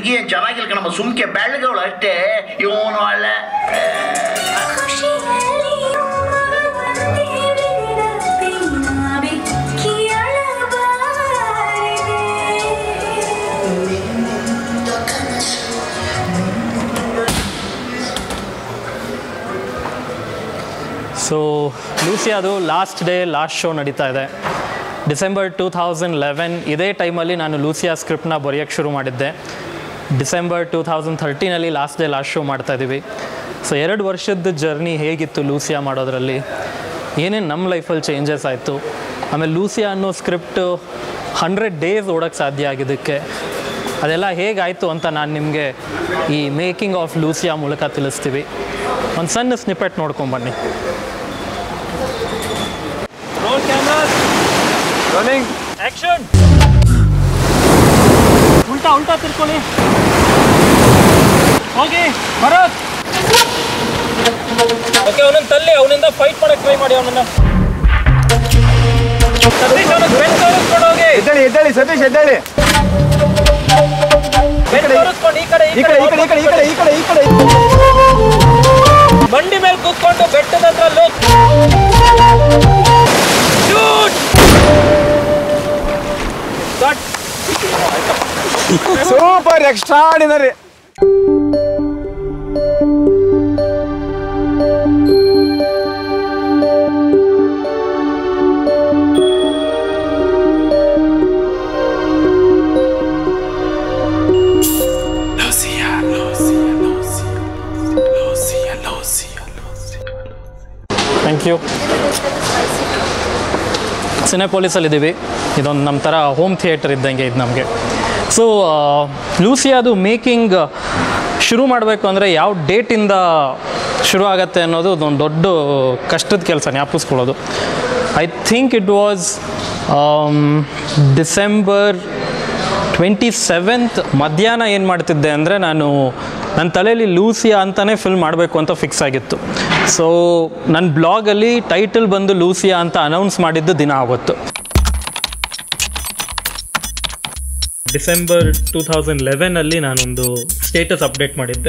ಹುಡುಗಿ ಏನ್ ಚೆನ್ನಾಗಿಲ್ಲ ಕಣಮ್ಮ ಸುಮ್ಕೆ ಬೆಳ್ಳಗವಳು ಅಷ್ಟೇ ಇವನು ಒಳ್ಳೆ ಸೊ ಲೂಸಿಯಾದು ಲಾಸ್ಟ್ ಡೇ ಲಾಸ್ಟ್ ಶೋ ನಡೀತಾ ಇದೆ ಡಿಸೆಂಬರ್ ಟೂ ಥೌಸಂಡ್ ಲೆವೆನ್ ಇದೇ ಟೈಮಲ್ಲಿ ನಾನು ಲೂಸಿಯಾ ಸ್ಕ್ರಿಪ್ಟ್ನ ಬರೆಯೋಕ್ಕೆ ಶುರು ಮಾಡಿದ್ದೆ ಡಿಸೆಂಬರ್ ಟೂ ಥೌಸಂಡ್ ಥರ್ಟೀನಲ್ಲಿ ಲಾಸ್ಟ್ ಡೇ ಲಾಸ್ಟ್ ಶೋ ಮಾಡ್ತಾ ಇದ್ದೀವಿ ಸೊ ಎರಡು ವರ್ಷದ ಜರ್ನಿ ಹೇಗಿತ್ತು ಲೂಸಿಯಾ ಮಾಡೋದ್ರಲ್ಲಿ ಏನೇನು ನಮ್ಮ ಲೈಫಲ್ಲಿ ಚೇಂಜಸ್ ಆಯಿತು ಆಮೇಲೆ ಲೂಸಿಯಾ ಅನ್ನೋ ಸ್ಕ್ರಿಪ್ಟು ಹಂಡ್ರೆಡ್ ಡೇಸ್ ಓಡೋಕ್ಕೆ ಸಾಧ್ಯ ಆಗಿದ್ದಕ್ಕೆ ಅದೆಲ್ಲ ಹೇಗಾಯಿತು ಅಂತ ನಾನು ನಿಮಗೆ ಈ ಮೇಕಿಂಗ್ ಆಫ್ ಲೂಸಿಯಾ ಮೂಲಕ ತಿಳಿಸ್ತೀವಿ ಒಂದು ಸಣ್ಣ ಸ್ನಿಪೆಟ್ ನೋಡ್ಕೊಂಬನ್ನಿ ರೋಲ್ ಕ್ಯಾಮ್ರಾಸ್ ರನ್ನಿಂಗ್ ಆಕ್ಷನ್ ಉಲ್ಟಾ ಉಲ್ಟಾ ತಿರ್ಕೊಳ್ಳಿ ಹೋಗಿ ಭರತ್ ಓಕೆ ಅವನನ್ನ ತಲ್ಲಿ ಅವನಿಂದ ಫೈಟ್ ಮಾಡಕ್ ಟ್ರೈ ಮಾಡಿ ಅವನನ್ನ ಸತೀಶ್ ಅವನಿಗೆ ಬೆನ್ ತೋರಿಸ್ಕೊಂಡು ಹೋಗಿ ಎದ್ದೇಳಿ ಎದ್ದೇಳಿ ಸತೀಶ್ ಎದ್ದೇಳಿ ಬೆನ್ ತೋರಿಸ್ಕೊಂಡು ಈ ಕಡೆ ಈ ಕಡೆ ಈ ಕಡೆ ಈ ಕಡೆ ಈ ಕಡೆ ಈ ಕಡೆ ಈ ಕಡೆ ಬಂಡಿ ಮೇಲೆ ಕೂತ್ಕೊಂಡು ಬೆಟ್ಟದ ಹತ್ರ look shoot cut super extraordinary thank you ಸಿನೆಪೋಲಿಸಲ್ಲಿದ್ದೀವಿ ಇದೊಂದು ನಮ್ಮ ಥರ ಹೋಮ್ ಥಿಯೇಟರ್ ಇದ್ದಂಗೆ ಇದು ನಮಗೆ ಸೊ ಲೂಸಿಯಾದು ಮೇಕಿಂಗ್ ಶುರು ಮಾಡಬೇಕು ಅಂದರೆ ಯಾವ ಡೇಟಿಂದ ಶುರು ಆಗತ್ತೆ ಅನ್ನೋದು ಒಂದು ದೊಡ್ಡ ಕಷ್ಟದ ಕೆಲಸ ಜ್ಞಾಪಿಸ್ಕೊಳ್ಳೋದು I think it was December twenty seventh ಮಧ್ಯಾಹ್ನ ಏನು ಮಾಡ್ತಿದ್ದೆ ಅಂದರೆ ನಾನು ನನ್ನ ತಲೆಯಲ್ಲಿ ಲೂಸಿಯಾ ಅಂತಲೇ ಫಿಲ್ಮ್ ಮಾಡಬೇಕು ಅಂತ ಫಿಕ್ಸ್ ಆಗಿತ್ತು ಸೊ ನನ್ನ ಬ್ಲಾಗಲ್ಲಿ ಟೈಟಲ್ ಬಂದು ಲೂಸಿಯಾ ಅಂತ ಅನೌನ್ಸ್ ಮಾಡಿದ್ದು ದಿನ ಆವತ್ತು ಡಿಸೆಂಬರ್ ಟೂ ತೌಸಂಡ್ ಲೆವೆನಲ್ಲಿ ನಾನೊಂದು ಸ್ಟೇಟಸ್ ಅಪ್ಡೇಟ್ ಮಾಡಿದ್ದೆ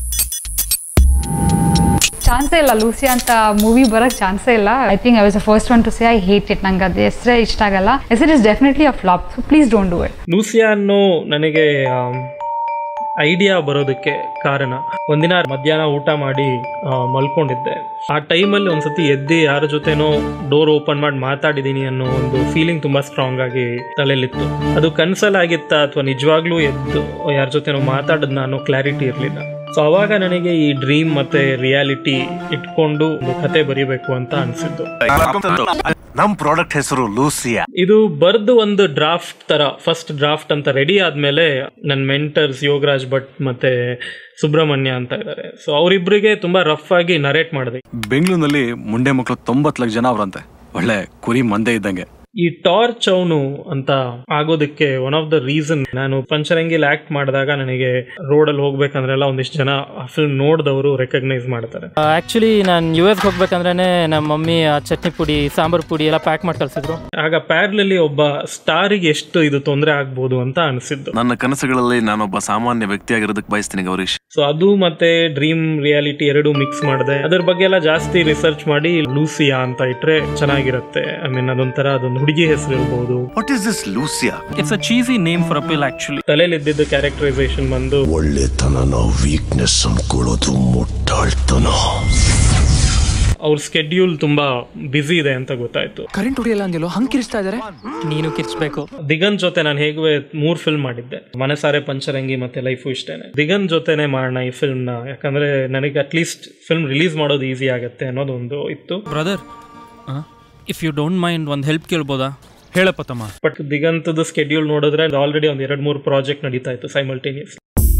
ಚಾನ್ಸೇ ಇಲ್ಲ ಲೂಸಿ ಅಂತ ಮೂವಿ ಬರೋಕ್ಕೆ ಚಾನ್ಸೇ ಇಲ್ಲ I think I was the first one to say I hate it ನಂಗೆ ಅದು ಹೆಸರೇ ಇಷ್ಟ ಆಗಲ್ಲ as it is definitely a flop so please don't do it Lucia ಅನ್ನೋ ನನಗೆ ಐಡಿಯಾ ಬರೋದಕ್ಕೆ ಕಾರಣ ಒಂದಿನ ಮಧ್ಯಾಹ್ನ ಊಟ ಮಾಡಿ ಆ, ಮಲ್ಕೊಂಡಿದ್ದೆ ಆ ಟೈಮಲ್ಲಿ ಒಂದ್ಸತಿ ಎದ್ದು ಯಾರ ಜೊತೆನೋ ಡೋರ್ ಓಪನ್ ಮಾಡಿ ಮಾತಾಡಿದ್ದೀನಿ ಅನ್ನೋ ಒಂದು ಫೀಲಿಂಗ್ ತುಂಬಾ ಸ್ಟ್ರಾಂಗ್ ಆಗಿ ತಲೆಯಲ್ಲಿತ್ತು ಅದು ಕನ್ಸಲ್ಲಾಗಿತ್ತಾ ಅಥವಾ ನಿಜವಾಗ್ಲೂ ಎದ್ದು ಯಾರ ಜೊತೆನೋ ಮಾತಾಡೋದು ಅನ್ನೋ ಕ್ಲಾರಿಟಿ ಇರಲಿಲ್ಲ ಸೊ ಅವಾಗ ನನಗೆ ಈ ಡ್ರೀಮ್ ಮತ್ತೆ ರಿಯಾಲಿಟಿ ಇಟ್ಕೊಂಡು ಒಂದು ಕತೆ ಬರೀಬೇಕು ಅಂತ ಅನಿಸಿದ್ದು ನಮ್ ಪ್ರಾಡಕ್ಟ್ ಹೆಸರು ಲೂಸಿಯಾ ಇದು ಬರ್ದು ಒಂದು ಡ್ರಾಫ್ಟ್ ತರ ಫಸ್ಟ್ ಡ್ರಾಫ್ಟ್ ಅಂತ ರೆಡಿ ಆದ್ಮೇಲೆ ನನ್ನ ಮೆಂಟರ್ಸ್ ಯೋಗರಾಜ್ ಭಟ್ ಮತ್ತೆ ಸುಬ್ರಹ್ಮಣ್ಯ ಅಂತ ಇದ್ದಾರೆ ಸೊ ಅವರಿಬ್ಬರಿಗೆ ತುಂಬಾ ರಫ್ ಆಗಿ ನರೇಟ್ ಮಾಡಿದೆ ಬೆಂಗಳೂರಿನಲ್ಲಿ ಮುಂಡೆ ಮಕ್ಕಳು ತೊಂಬತ್ತು ಲಕ್ಷ ಜನ ಅವರಂತೆ ಒಳ್ಳೆ ಕುರಿ ಮಂದೆ ಇದ್ದಂಗೆ ಈ ಟಾರ್ಚ್ ಅವನು ಅಂತ ಆಗೋದಕ್ಕೆ ಒನ್ ಆಫ್ ದ ರೀಸನ್ ನಾನು ಪಂಚರಂಗಿಲ್ ಆಕ್ಟ್ ಮಾಡಿದಾಗ ನನಗೆ ರೋಡಲ್ಲಿ ಹೋಗ್ಬೇಕಂದ್ರೆಲ್ಲ ಒಂದಿಷ್ಟು ಜನ ಆ ಫಿಲ್ಮ್ ನೋಡಿದವರು ರೆಕಗ್ನೈಸ್ ಮಾಡ್ತಾರೆ ಆಕ್ಚುಲಿ ನಾನು ಯು ಎಸ್ ಹೋಗ್ಬೇಕಂದ್ರೆ ನಮ್ಮ ಮಮ್ಮಿ ಆ ಚಟ್ನಿ ಪುಡಿ ಸಾಂಬಾರ್ ಪುಡಿ ಎಲ್ಲ ಪ್ಯಾಕ್ ಮಾಡಿ ಕಳ್ಸಿದ್ರು ಆಗ ಪ್ಯಾರ್ಲಲ್ಲಿ ಒಬ್ಬ ಸ್ಟಾರಿಗೆ ಎಷ್ಟು ಇದು ತೊಂದರೆ ಆಗ್ಬೋದು ಅಂತ ಅನಿಸಿದ್ದು ನನ್ನ ಕನಸುಗಳಲ್ಲಿ ನಾನೊಬ್ಬ ಸಾಮಾನ್ಯ ವ್ಯಕ್ತಿಯಾಗಿರೋದಕ್ಕೆ ಬಯಸ್ತೀನಿ ಗೌರೀಶ್ ಸೊ ಅದು ಮತ್ತೆ ಡ್ರೀಮ್ ರಿಯಾಲಿಟಿ ಎರಡು ಮಿಕ್ಸ್ ಮಾಡಿದೆ ಅದ್ರ ಬಗ್ಗೆ ಎಲ್ಲ ಜಾಸ್ತಿ ರಿಸರ್ಚ್ ಮಾಡಿ ಲೂಸಿಯಾ ಅಂತ ಇಟ್ರೆ ಚೆನ್ನಾಗಿರುತ್ತೆ ಐ ಮೀನ್ ಅದೊಂಥರ ಅದೊಂದು ಹುಡುಗಿ ಹೆಸರು ಇರ್ಬೋದು what is this Lucia it's a cheesy name for appeal actually ತಲೆಯಲ್ಲಿ ಇದ್ದಿದ್ದು ಕ್ಯಾರೆಕ್ಟರೈಸೇಷನ್ ಬಂದು ಒಳ್ಳೆತನನ ವೀಕ್ನೆಸ್ ಅನ್ಕೊಳ್ಳೋದು ಮುಟ್ಟಾಳ್ತನ ಅವ್ರ ಸ್ಕೆಡ್ಯೂಲ್ ತುಂಬಾ ಬ್ಯುಸಿ ಇದೆ ಅಂತ ಗೊತ್ತಾಯ್ತು ಕರೆಂಟ್ ಹೊಡಿಯಲ್ಲ ಅಂದಿಲ್ಲ ಹಂಗ್ ಕಿರಿಸ್ತಾ ಇದಾರೆ ನೀನು ಕಿರ್ಚ್ಬೇಕು ದಿಗಂತ್ ಜೊತೆ ನಾನು ಹೇಗೆ ಮೂರ್ ಫಿಲ್ಮ್ ಮಾಡಿದ್ದೆ ಮನಸಾರೆ ಪಂಚರಂಗಿ ಮತ್ತೆ ಲೈಫು ಇಷ್ಟೇನೆ ದಿಗಂತ್ ಜೊತೆನೆ ಮಾಡೋಣ ಈ ಫಿಲ್ಮ್ ನ ಯಾಕಂದ್ರೆ ನನಗೆ ಅಟ್ಲೀಸ್ಟ್ ಫಿಲ್ಮ್ ರಿಲೀಸ್ ಮಾಡೋದು ಈಸಿ ಆಗತ್ತೆ ಅನ್ನೋದೊಂದು ಇತ್ತು brother if you don't mind ಒಂದು ಹೆಲ್ಪ್ ಕೇಳ್ಬೋದಾ ಹೇಳಪ್ಪ ತಮ್ಮ ಬಟ್ ದಿಗಂತದ ಸ್ಕೆಡ್ಯೂಲ್ ನೋಡಿದ್ರೆ ಆಲ್ರೆಡಿ ಒಂದು ಎರಡು ಮೂರು ಪ್ರಾಜೆಕ್ಟ್ ನಡೀತಾ ಇತ್ತು simultaneous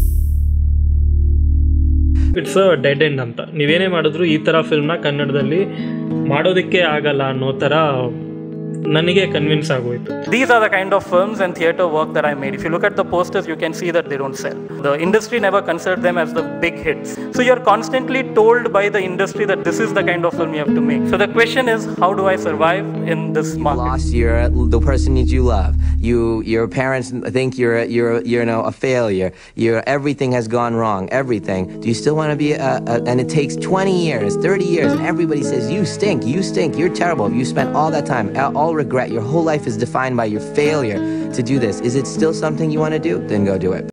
it's a dead end ಅಂತ ನೀವೇನೇ ಮಾಡಿದ್ರು ಈ ಥರ ಫಿಲ್ಮ್ನ ಕನ್ನಡದಲ್ಲಿ ಮಾಡೋದಕ್ಕೆ ಆಗಲ್ಲ ಅನ್ನೋ ಥರ ನನಗೆ ಕನ್ವಿನ್ಸ್ ಆಗೋಯ್ತು these are the kind of films and theatre work that I made if you look at the posters you can see that they don't sell the industry never consider them as the big hits so you are constantly told by the industry that this is the kind of film you have to make so the question is how do I survive in this market lost your the person that you love. you your parents think you're you're you're you know a failure. You're everything has gone wrong. Everything. Do you still want to be a, a and it takes 20 years, 30 years and everybody says you stink, you stink, you're terrible. You spent all that time, all all regret. Your whole life is defined by your failure to do this. Is it still something you want to do? Then go do it.